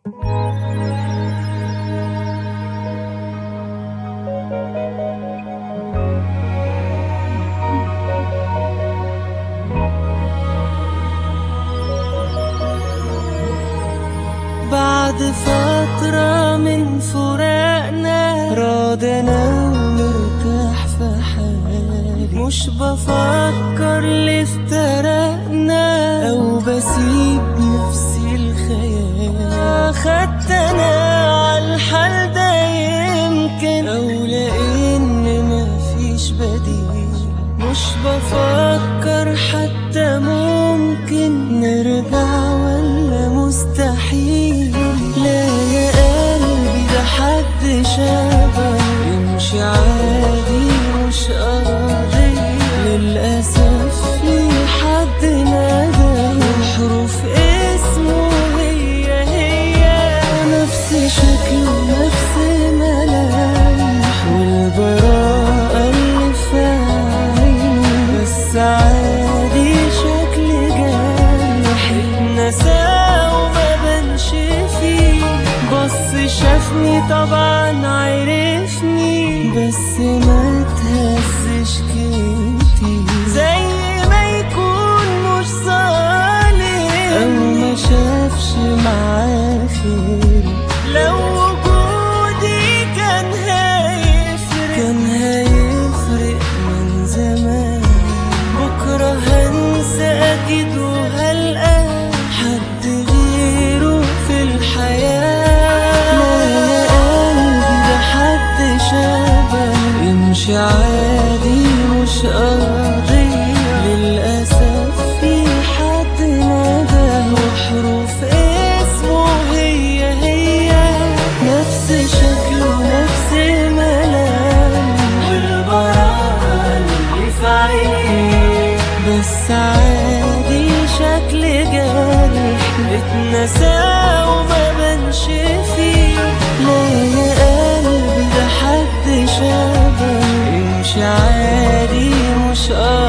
بعد فترة من فراقنا راضنا ومرتاح في حالي مش بفكر ليه افترقنا أو بسيب نفسي الخيال خدت أنا عالحال ده يمكن أو لأن مفيش بديل مش بفكر حتى ممكن نرجع ولا مستحيل لا يا قلبي ده حد شبه يمشي عادي مش قضية للأسف في حد نادى وحروف اسمه هي هي نفس شكله نفس ملامح والبراءة اللي في عينه بس عادي شكل جارح اتنسى وما بنش فيه بص شافني طبعا عرفني بس ما تهزش كتير زي ما يكون مش صالح او ما شافش معاه خير لو وجودي كان هيفرق كان هيفرق من زمان بكرة هنسى أكيد وهلقى حد غيره في الحياة لا يا قلبي ده حد شبه يمشي عادي مش قضية للأسف في حد نادى وحروف اسمه هي هي نفس شكله نفس ملامح والبراءة اللي في عينيه بس عادي شكل جارح اتنسى وما بنش فيه لا يا قلبي ده حد شبه يمشي عادي مش قادر